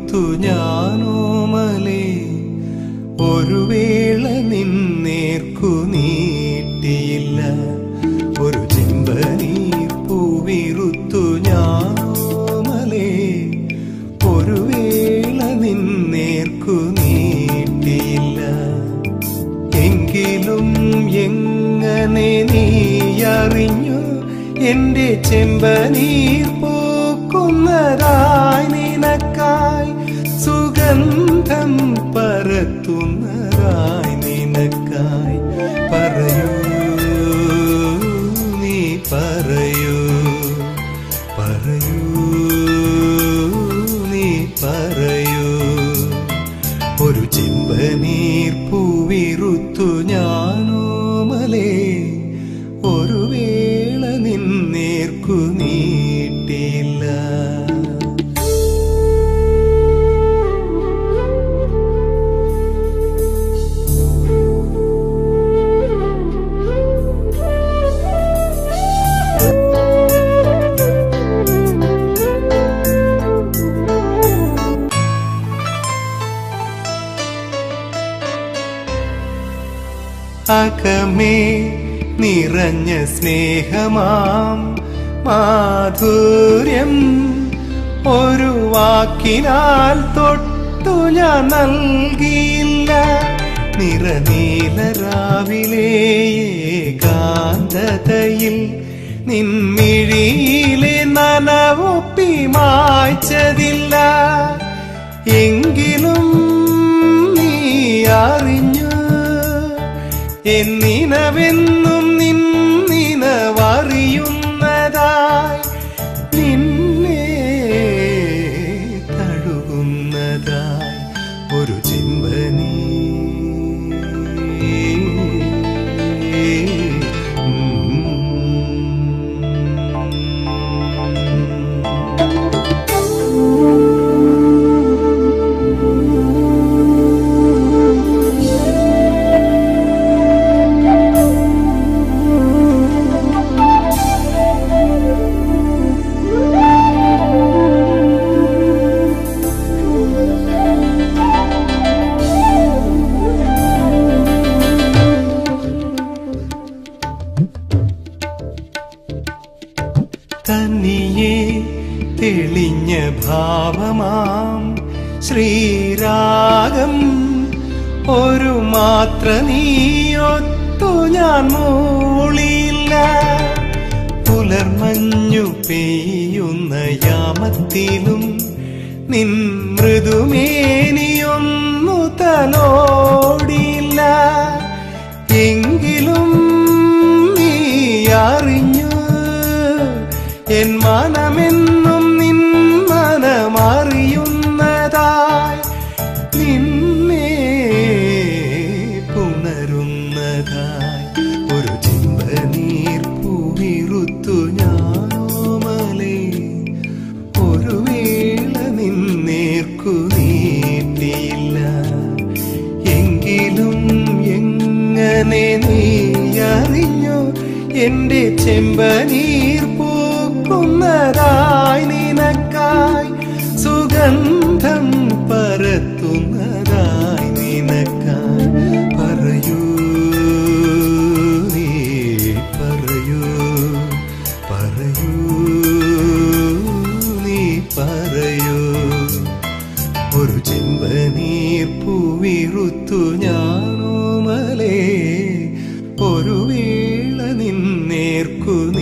പൂവിറുത്തു ഞാനോമലേ ഒരു വേള നിന്നേർക്കു നീട്ടിയില്ല ഒരു ചെമ്പനീർ പൂവിറുത്തു ഞാനോമലേ ഒരു വേള നിന്നേർക്കു നീട്ടിയില്ല എങ്കിലും എങ്ങനെ നീ അറിഞ്ഞു എന്റെ ചെമ്പനീർ പൂക്കുന്നതായി നിനക്കായി സുഗന്ധം പരത്തുന്നതായി നിനക്കായി പറയൂ നീ പറയൂ പറയൂ നീ പറയൂ ഒരു ചെമ്പനീർ പൂവിറുത്തു ഞാനോമലേ ഒരു വേള നിന്നേർക്കു നീട്ടില്ല അകമേ നിറഞ്ഞ സ്നേഹമാം മാധുര്യം ഒരു വാക്കിനാൽ തൊട്ടു ഞാൻ നൽകിയില്ല നിറനീല രാവിലെ കാന്തതയിൽ നിൻമിഴിയിലെ നനവൊപ്പി മായ്ച്ചതില്ല എങ്കിലും നീ അറിഞ്ഞു എന്നിനവെന്നും നിന്നിനവറിയുന്നതായി നിന്നെ തഴുകുന്നതായി ഒരു ചിമ്പനീ തന്നിയെ തെളിഞ്ഞ ഭാവമാം ശ്രീരാഗം ഒരു മാത്ര നീയൊത്തു ഞാൻ മൂളിയില്ല പുലർമഞ്ഞു പെയ്യുന്ന യാമത്തിലും നിൻ മൃദുമേനിയൊന്നു തലോടിയില്ല എങ്കിലും നീ അറിഞ്ഞു എൻ മനമെന്നും നിൻ മനമറിയുന്നതായി നിന്നെ പുണരുന്നതായി ഒരു ചിമ്പനീർ പൂവിറുത്തു ഞാനോമലേ ഒരു വേള നിന്നേർക്കു നീട്ടിയില്ല എങ്കിലും എങ്ങനെ നീ അറിഞ്ഞു എന്റെ ചെമ്പനീർ പൂക്കുന്നതായി നിനക്കായി സുഗന്ധം പരത്തുന്നതായി നിനക്കായി പറയൂ നീ പറയൂ പറയൂ നീ പറയൂ ഒരു ചെമ്പനീർ പൂവിറുത്തു ഞാനോമലേ ഒരു വേള നിന്നേർക്കു നീ